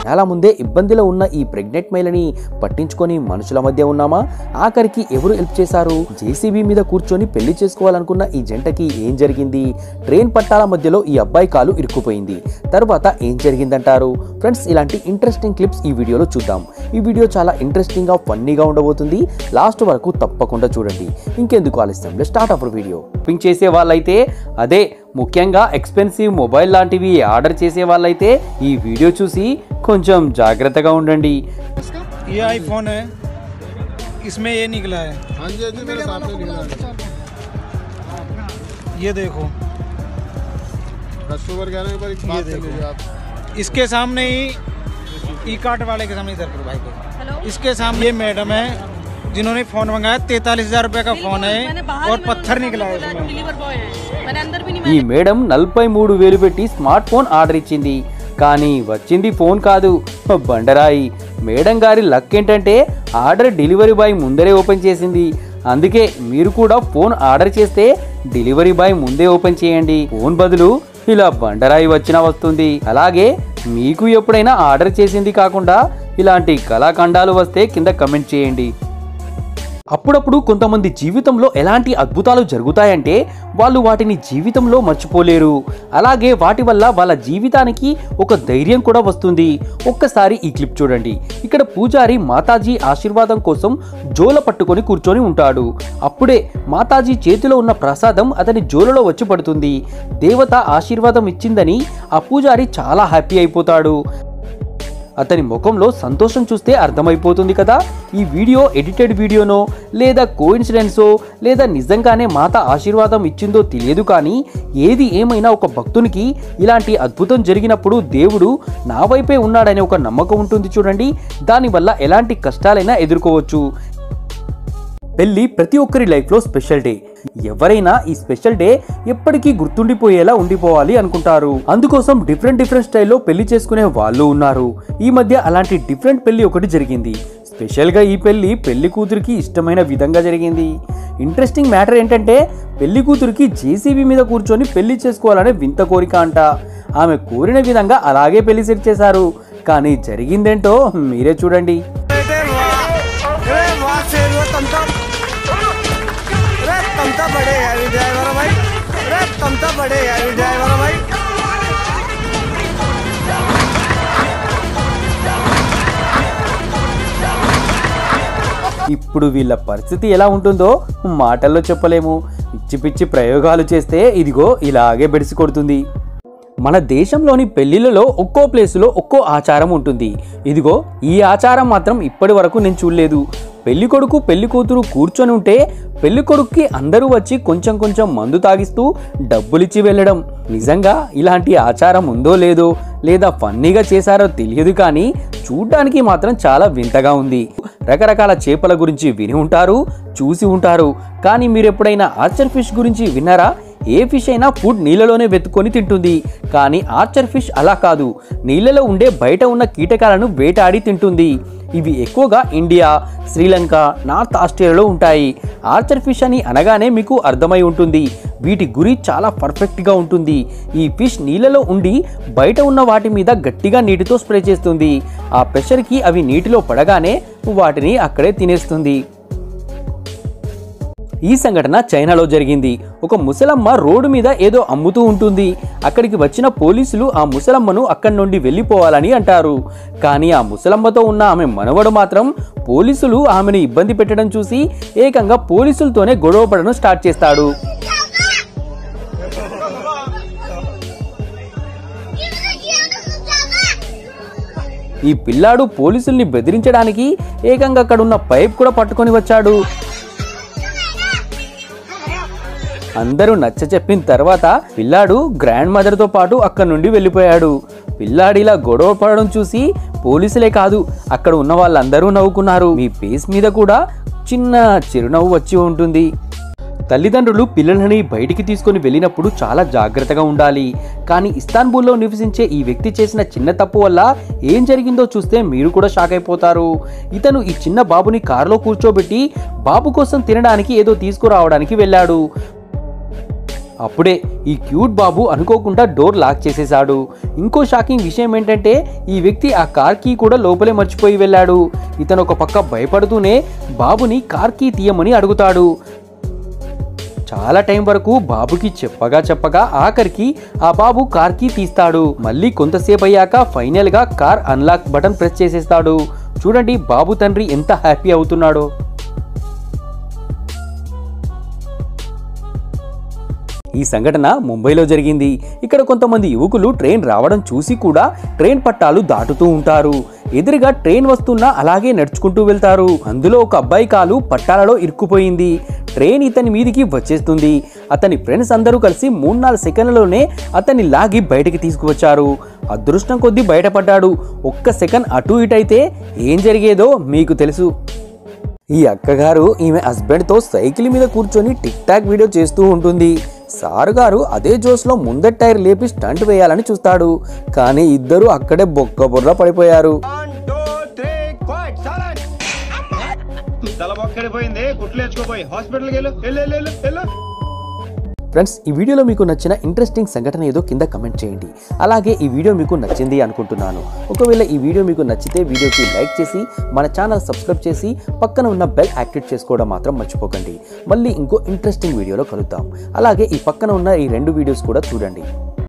చాలా ముందే ఇబ్బందిలో ఉన్న ఈ ప్రెగ్నెంట్ మహిళని పట్టించుకొని మనుషుల మధ్య ఉన్నామా ఆఖరికి ఎవరు హెల్ప్ చేశారు జేసీబీ మీద కూర్చొని పెళ్లి చేసుకోవాలనుకున్న ఈ జంటకి ఏం జరిగింది ట్రైన్ పట్టాల మధ్యలో ఈ అబ్బాయి కాలు ఇరుక్కుపోయింది తర్వాత ఏం జరిగిందంటారు ఫ్రెండ్స్ ఇలాంటి ఇంట్రెస్టింగ్ క్లిప్స్ ఈ వీడియోలో చూద్దాం ఈ వీడియో చాలా ఇంట్రెస్టింగ్ గా ఫన్నీగా ఉండబోతుంది లాస్ట్ వరకు తప్పకుండా చూడండి ఇంకెందుకు ఆలస్యం స్టార్ట్ అవర్ వీడియో షాపింగ్ చేసే వాళ్ళైతే అదే ముఖ్యంగా ఎక్స్పెన్సివ్ మొబైల్ లాంటివి ఆర్డర్ చేసే వాళ్ళైతే ఈ వీడియో చూసి కొంచెం జాగ్రత్తగా ఉండండి ये आईफोन है इसमें ये निकला है हाँ जी हाँ जी मेरे सामने निकला है ये देखो कस्टमर कह रहे हैं एक बार एक बात कर लीजिए आप इसके सामने ही ई कार्ट वाले के सामने इधर करो भाई को इसके सामने ये मैडम है जिन्होंने फोन मंगाया तैतालीस हजार रुपए का फोन मैंने है बाहर और ही पत्थर मैंने निकला है बोला, उसमें डिलीवर बॉय है मैंने अंदर भी नहीं ఈ मैंने మేడం నలభై మూడు వేలు పెట్టి స్మార్ట్ ఫోన్ ఆర్డర్ ఇచ్చింది కానీ వచ్చింది ఫోన్ కాదు బండరాయి మేడం గారి లక్ ఏంటంటే ఆర్డర్ డెలివరీ బాయ్ ముందరే ఓపెన్ చేసింది అందుకే మీరు కూడా ఫోన్ ఆర్డర్ చేస్తే డెలివరీ బాయ్ ముందే ఓపెన్ చేయండి ఫోన్ బదులు ఇలా బండరాయి వచ్చినా వస్తుంది అలాగే మీకు ఎప్పుడైనా ఆర్డర్ చేసింది కాకుండా ఇలాంటి కళాఖండాలు వస్తే కింద కమెంట్ చేయండి అప్పుడప్పుడు కొంతమంది జీవితంలో ఎలాంటి అద్భుతాలు జరుగుతాయంటే వాళ్ళు వాటిని జీవితంలో మర్చిపోలేరు అలాగే వాటి వల్ల వాళ్ళ జీవితానికి ఒక ధైర్యం కూడా వస్తుంది ఒక్కసారి ఈ క్లిప్ చూడండి ఇక్కడ పూజారి మాతాజీ ఆశీర్వాదం కోసం జోల పట్టుకొని కూర్చొని ఉంటాడు అప్పుడే మాతాజీ చేతిలో ఉన్న ప్రసాదం అతని జోలలో వచ్చి పడుతుంది దేవత ఆశీర్వాదం ఇచ్చిందని ఆ పూజారి చాలా హ్యాపీ అయిపోతాడు అతని ముఖంలో సంతోషం చూస్తే అర్థమైపోతుంది కదా ఈ వీడియో ఎడిటెడ్ వీడియోనో లేదా కోఇన్సిడెన్సో లేదా నిజంగానే మాత ఆశీర్వాదం ఇచ్చిందో తెలియదు కానీ ఏది ఏమైనా ఒక భక్తునికి ఇలాంటి అద్భుతం జరిగినప్పుడు దేవుడు నా వైపే ఉన్నాడనే ఒక నమ్మకం ఉంటుంది చూడండి దానివల్ల ఎలాంటి కష్టాలైనా ఎదుర్కోవచ్చు పెళ్లి ప్రతి ఒక్కరి లైఫ్లో స్పెషల్ డే ఎవరైనా ఈ స్పెషల్ డే ఎప్పటికీ గుర్తుండిపోయేలా ఉండిపోవాలి అనుకుంటారు అందుకోసం డిఫరెంట్ డిఫరెంట్ స్టైల్లో పెళ్లి చేసుకునే వాళ్ళు ఉన్నారు ఈ మధ్య అలాంటి డిఫరెంట్ పెళ్లి ఒకటి జరిగింది స్పెషల్గా ఈ పెళ్లి పెళ్లి కూతురికి ఇష్టమైన విధంగా జరిగింది ఇంట్రెస్టింగ్ మ్యాటర్ ఏంటంటే పెళ్లి కూతురికి జేసీబీ మీద కూర్చొని పెళ్లి చేసుకోవాలనే వింత కోరిక అంట ఆమె కోరిన విధంగా అలాగే పెళ్లి సెట్ చేశారు కానీ జరిగిందేంటో మీరే చూడండి तमता बड़े यार ड्राइवर भाई अरे तमता बड़े यार ड्राइवर भाई ఇప్పుడు వీళ్ళ పరిస్థితి ఎలా ఉంటుందో మాటల్లో చెప్పలేము పిచ్చి పిచ్చి ప్రయోగాలు చేస్తే ఇదిగో ఇలాగే బెడిసి కొడుతుంది మన దేశంలోని పెళ్లిళ్ళలో ఒక్కో ప్లేసులో ఒక్కో ఆచారం ఉంటుంది ఇదిగో ఈ ఆచారం మాత్రం ఇప్పటి వరకు నేను చూడలేదు పెళ్లి కొడుకు పెళ్లి కూతురు కూర్చొని ఉంటే పెళ్లి కొడుక్కి అందరూ వచ్చి కొంచెం కొంచెం మందు తాగిస్తూ డబ్బులిచ్చి వెళ్ళడం నిజంగా ఇలాంటి ఆచారం ఉందో లేదో లేదా ఫన్నీగా చేశారో తెలియదు కానీ చూడ్డానికి మాత్రం చాలా వింతగా ఉంది రకరకాల చేపల గురించి విని ఉంటారు చూసి ఉంటారు కానీ మీరు ఎప్పుడైనా ఆర్చర్ ఫిష్ గురించి విన్నారా ఏ ఫిష్ అయినా ఫుడ్ నీళ్ళలోనే వెతుక్కొని తింటుంది కానీ ఆర్చర్ ఫిష్ అలా కాదు నీళ్ళలో ఉండే బయట ఉన్న కీటకాలను వేటాడి తింటుంది ఇవి ఎక్కువగా ఇండియా శ్రీలంక నార్త్ ఆస్ట్రేలియాలో ఉంటాయి ఆర్చర్ ఫిష్ అని అనగానే మీకు అర్థమై ఉంటుంది వీటి గురి చాలా పర్ఫెక్ట్గా ఉంటుంది ఈ ఫిష్ నీళ్ళలో ఉండి బయట ఉన్న వాటి మీద గట్టిగా నీటితో స్ప్రే చేస్తుంది ఆ ప్రెషర్కి అవి నీటిలో పడగానే వాటిని అక్కడే తినేస్తుంది ఈ సంఘటన చైనాలో జరిగింది ఒక ముసలమ్మ రోడ్డు మీద ఏదో అమ్ముతూ ఉంటుంది అక్కడికి వచ్చిన పోలీసులు ఆ ముసలమ్మను అక్కడి నుండి వెళ్ళిపోవాలని అంటారు కానీ ఆ ముసలమ్మతో ఉన్న ఆమె మనవడు మాత్రం పోలీసులు ఆమెను ఇబ్బంది పెట్టడం చూసి ఏకంగా పోలీసులతోనే గొడవ పడడం స్టార్ట్ చేస్తాడు ఈ పిల్లాడు పోలీసుల్ని బెదిరించడానికి ఏకంగా అక్కడున్న పైప్ కూడా పట్టుకొని వచ్చాడు అందరూ నచ్చ చెప్పిన తర్వాత పిల్లాడు గ్రాండ్ మదర్తో పాటు అక్కడి నుండి వెళ్ళిపోయాడు పిల్లాడిలా గొడవ పడడం చూసి పోలీసులే కాదు అక్కడ ఉన్న వాళ్ళందరూ నవ్వుకున్నారు మీ ఫేస్ మీద కూడా చిన్న చిరునవ్వు వచ్చి ఉంటుంది తల్లిదండ్రులు పిల్లలని బయటికి తీసుకొని వెళ్ళినప్పుడు చాలా జాగ్రత్తగా ఉండాలి కానీ ఇస్తాన్బుల్లో నివసించే ఈ వ్యక్తి చేసిన చిన్న తప్పు వల్ల ఏం జరిగిందో చూస్తే మీరు కూడా షాక్ అయిపోతారు ఇతను ఈ చిన్న బాబుని కారులో కూర్చోబెట్టి బాబు కోసం తినడానికి ఏదో తీసుకురావడానికి వెళ్ళాడు అప్పుడే ఈ క్యూట్ బాబు అనుకోకుండా డోర్ లాక్ చేసేశాడు ఇంకో షాకింగ్ విషయం ఏంటంటే ఈ వ్యక్తి ఆ కార్ కీ కూడా లోపలే మర్చిపోయి వెళ్ళాడు ఇతను ఒక పక్క భయపడుతూనే బాబుని కార్ కీ తీయమని అడుగుతాడు చాలా టైం వరకు బాబుకి చెప్పగా చెప్పగా ఆఖరికి ఆ బాబు కార్ కి తీస్తాడు మళ్ళీ కొంతసేపు అయ్యాక ఫైనల్ గా కార్ అన్లాక్ బటన్ ప్రెస్ చేసేస్తాడు చూడండి బాబు తండ్రి ఎంత హ్యాపీ అవుతున్నాడో ఈ సంఘటన ముంబైలో జరిగింది ఇక్కడ కొంతమంది యువకులు ట్రైన్ రావడం చూసి కూడా ట్రైన్ పట్టాలు దాటుతూ ఉంటారు ఎదురుగా ట్రైన్ వస్తున్నా అలాగే నడుచుకుంటూ వెళ్తారు అందులో ఒక అబ్బాయి కాలు పట్టాలలో ఇరుక్కుపోయింది ట్రైన్ ఇతని మీదికి వచ్చేస్తుంది అతని ఫ్రెండ్స్ అందరూ కలిసి మూడు నాలుగు సెకండ్లలోనే అతన్ని లాగి బయటికి తీసుకువచ్చారు అదృష్టం కొద్దీ బయటపడ్డాడు ఒక్క సెకండ్ అటు ఇటు అయితే ఏం జరిగేదో మీకు తెలుసు ఈ అక్కగారు ఈమె హస్బెండ్తో సైకిల్ మీద కూర్చొని టిక్ టాక్ వీడియో చేస్తూ ఉంటుంది సారు గారు అదే జోస్లో ముందటి టైర్ లేపి స్టంట్ వేయాలని చూస్తాడు కానీ ఇద్దరు అక్కడే బొక్క బుర్ర పడిపోయారు తల బొక్కడిపోయింది కుట్లు వేసుకోపోయి హాస్పిటల్కి వెళ్ళు వెళ్ళు వెళ్ళు వెళ్ళు వెళ్ళు ఫ్రెండ్స్ ఈ వీడియోలో మీకు నచ్చిన ఇంట్రెస్టింగ్ సంఘటన ఏదో కింద కమెంట్ చేయండి అలాగే ఈ వీడియో మీకు నచ్చింది అనుకుంటున్నాను ఒకవేళ ఈ వీడియో మీకు నచ్చితే వీడియోకి లైక్ చేసి మన ఛానల్ సబ్స్క్రైబ్ చేసి పక్కన ఉన్న బెల్ యాక్టివేట్ చేసుకోవడం మాత్రం మర్చిపోకండి మళ్ళీ ఇంకో ఇంట్రెస్టింగ్ వీడియోలో కలుద్దాం అలాగే ఈ పక్కన ఉన్న ఈ రెండు వీడియోస్ కూడా చూడండి